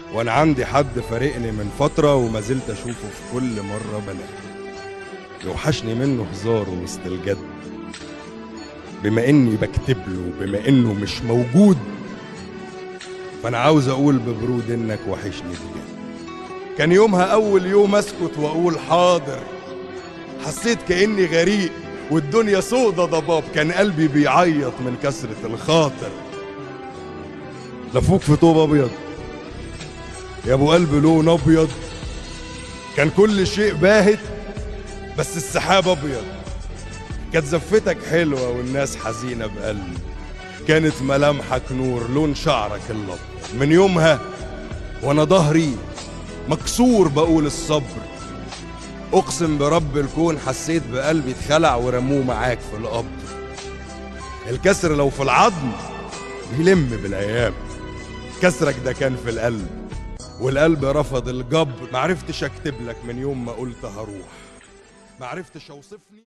وانا عندي حد فارقني من فترة وما زلت اشوفه في كل مرة بلاقي يوحشني منه هزاره وسط الجد بما اني بكتب له بما انه مش موجود فانا عاوز اقول ببرود انك وحشني بجد كان يومها اول يوم اسكت واقول حاضر حسيت كاني غريق والدنيا سودة ضباب كان قلبي بيعيط من كسرة الخاطر لفوك في طوب ابيض يا ابو قلب لون ابيض كان كل شيء باهت بس السحاب ابيض كانت زفتك حلوه والناس حزينه بقلبي كانت ملامحك نور لون شعرك الابيض من يومها وانا ظهري مكسور بقول الصبر اقسم برب الكون حسيت بقلبي اتخلع ورموه معاك في القبر الكسر لو في العظم يلم بالايام كسرك ده كان في القلب والقلب رفض الجبر معرفتش اكتب لك من يوم ما قلت هروح معرفتش اوصفني